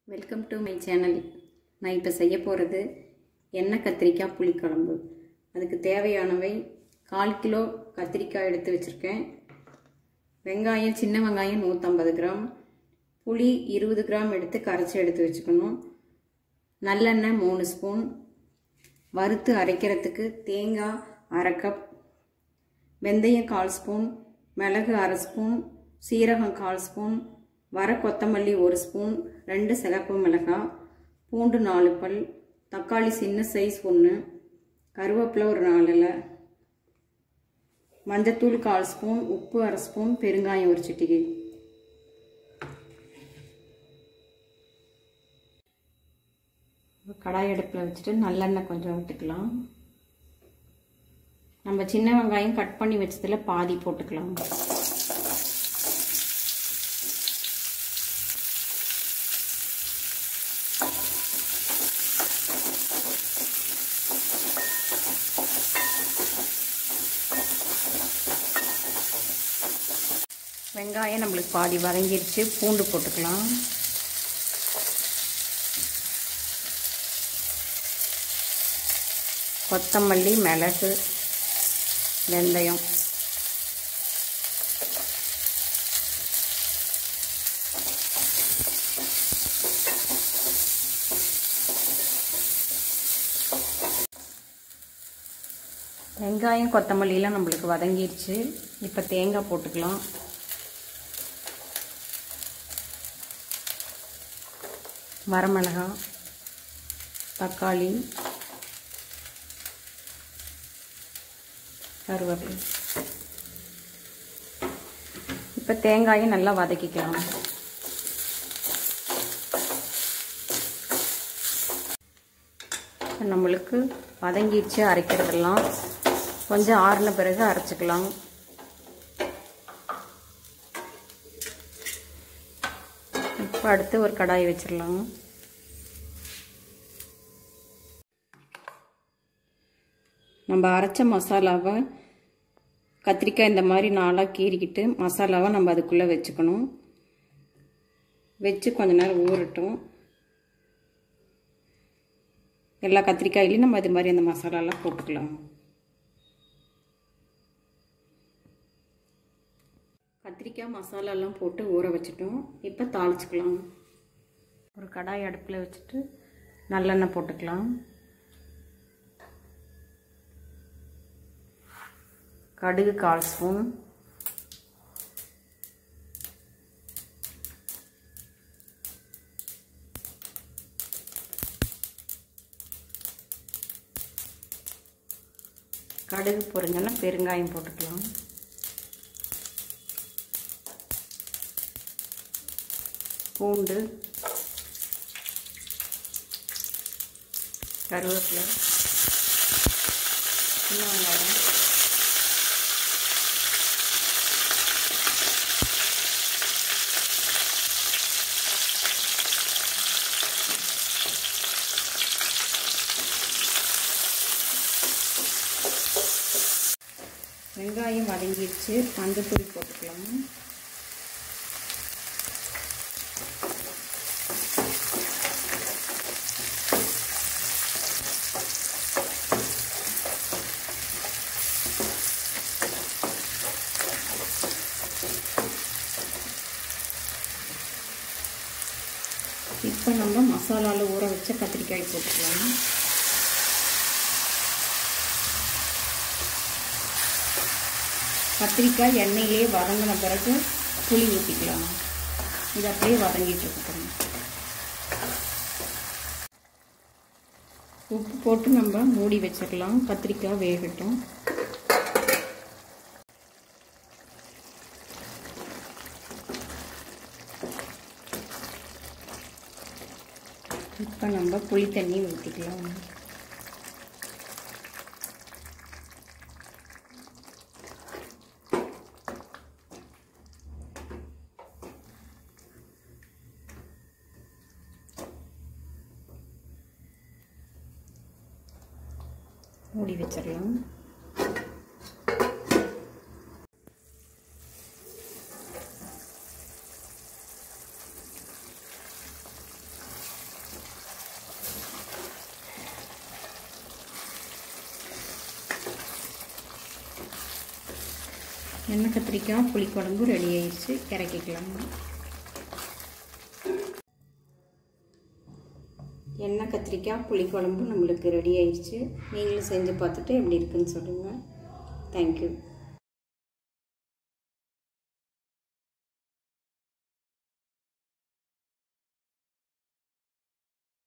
welcome to my channel நான் இப்போ செய்ய போகிறது எண்ணெய் கத்திரிக்காய் புளிக்குழம்பு அதுக்கு தேவையானவை கால் கிலோ கத்திரிக்காய் எடுத்து வச்சுருக்கேன் வெங்காயம் சின்ன வெங்காயம் நூற்றம்பது கிராம் புளி இருபது கிராம் எடுத்து கரைச்சி எடுத்து வச்சுக்கணும் நல்லெண்ணெய் மூணு ஸ்பூன் வறுத்து அரைக்கிறதுக்கு தேங்காய் அரை கப் வெந்தயம் கால் ஸ்பூன் மிளகு அரை ஸ்பூன் சீரகம் கால் ஸ்பூன் வர கொத்தமல்லி ஒரு ஸ்பூன் ரெண்டு சிகப்பு மிளகாய் பூண்டு நாலு பல் தக்காளி சின்ன சைஸ் ஒன்று கருவேப்பிலை ஒரு நாலு இலை மஞ்சத்தூள் கால் ஸ்பூன் உப்பு அரை ஸ்பூன் பெருங்காயம் ஒரு சிட்டிகை கடாய் அடுப்பில் வச்சுட்டு நல்லெண்ணெய் கொஞ்சம் விட்டுக்கலாம் நம்ம சின்ன வெங்காயம் கட் பண்ணி வச்சதில் பாதி போட்டுக்கலாம் வெங்காயம் நம்மளுக்கு பாதி வதங்கிருச்சு பூண்டு போட்டுக்கலாம் கொத்தமல்லி மிளகு வெந்தயம் வெங்காயம் கொத்தமல்லிலாம் நம்மளுக்கு வதங்கிருச்சு இப்போ தேங்காய் போட்டுக்கலாம் வரமிளகாய் தக்காளி கருவேப்பிலை இப்போ தேங்காயை நல்லா வதக்கிக்கலாம் நம்மளுக்கு வதங்கிடுச்சு அரைக்கிறதெல்லாம் கொஞ்சம் ஆறின பிறகு அரைச்சிக்கலாம் இப்போ அடுத்து ஒரு கடாய் வச்சிடலாம் நம்ம அரைச்ச மசாலாவை கத்திரிக்காய் இந்த மாதிரி நாளாக கீறிக்கிட்டு மசாலாவை நம்ம அதுக்குள்ளே வச்சுக்கணும் வச்சு கொஞ்ச நேரம் ஊறட்டும் எல்லா கத்திரிக்காயிலையும் நம்ம இது மாதிரி அந்த மசாலாலாம் போட்டுக்கலாம் கத்திரிக்காய் மசாலாலாம் போட்டு ஊற வச்சுட்டோம் இப்போ தாளிச்சுக்கலாம் ஒரு கடாய் அடுப்பில் வச்சுட்டு நல்லெண்ணெய் போட்டுக்கலாம் கடுகு கால் ஸ்பூன் கடுகு பொரிஞ்சோன்னா பெருங்காயம் போட்டுக்கலாம் பூண்டு கருவேப்பிலை சின்ன வெங்காயம் வெங்காயம் வதங்கிடுச்சு மஞ்சத்தூள் போட்டுக்கலாம் இப்போ நம்ம மசாலாவில் ஊற வச்ச கத்திரிக்காய் போட்டுக்கலாம் கத்திரிக்காய் எண்ணெயிலே வதங்கின பிறகு புளி ஊற்றிக்கலாம் இது அப்படியே வதங்கிட்டு இருக்கணும் உப்பு போட்டு நம்ம மூடி வச்சிடலாம் கத்திரிக்காய் வேகட்டும் இப்போ நம்ம புளி தண்ணி ஊற்றிக்கலாம் மூடி வச்சிடலாம் எண்ணெய் கத்திரிக்காய் புளிக்குழம்பு ரெடி ஆயிடுச்சு இறக்கிக்கலாம் எண்ணெய் கத்திரிக்காய் புளிக்குழம்பு நம்மளுக்கு ரெடி ஆயிடுச்சு நீங்களும் செஞ்சு பார்த்துட்டு எப்படி இருக்குன்னு சொல்லுங்கள் தேங்க்யூ